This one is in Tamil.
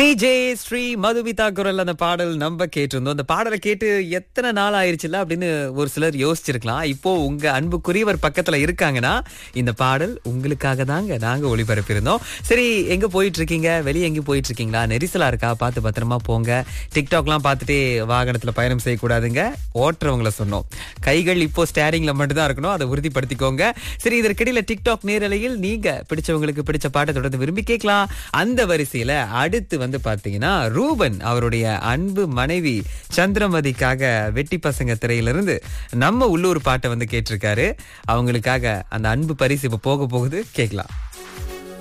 டிஜே ஸ்ரீ மதுமிதா குரல் அந்த பாடல் நம்ம கேட்டிருந்தோம் அந்த பாடலை கேட்டு எத்தனை நாள் ஆயிருச்சுல அப்படின்னு ஒரு சிலர் யோசிச்சிருக்கலாம் இப்போ உங்க அன்புக்குரியவர் பக்கத்துல இருக்காங்கன்னா இந்த பாடல் உங்களுக்காக தாங்க நாங்க ஒளிபரப்பியிருந்தோம் சரி எங்க போயிட்டு இருக்கீங்க வெளியே எங்க போயிட்டு இருக்கீங்களா நெரிசலா இருக்கா பார்த்து பத்திரமா போங்க டிக்டாக்லாம் பார்த்துட்டே வாகனத்துல பயணம் செய்யக்கூடாதுங்க ஓட்டுறவங்கள சொன்னோம் கைகள் இப்போ ஸ்டேரிங்ல மட்டும் தான் இருக்கணும் அதை உறுதிப்படுத்திக்கோங்க சரி இதற்கிடையில டிக்டாக் நேரலையில் நீங்க பிடிச்சவங்களுக்கு பிடிச்ச பாட்டை தொடர்ந்து விரும்பி கேட்கலாம் அந்த வரிசையில அடுத்து வந்து பாத்தீங்கன்னா ரூபன் அவருடைய அன்பு மனைவி சந்திரமதிக்காக வெட்டி பசங்க திரையிலிருந்து நம்ம உள்ளூர் பாட்டை வந்து கேட்டிருக்காரு அவங்களுக்காக அந்த அன்பு பரிசு இப்ப போக போகுது கேட்கலாம்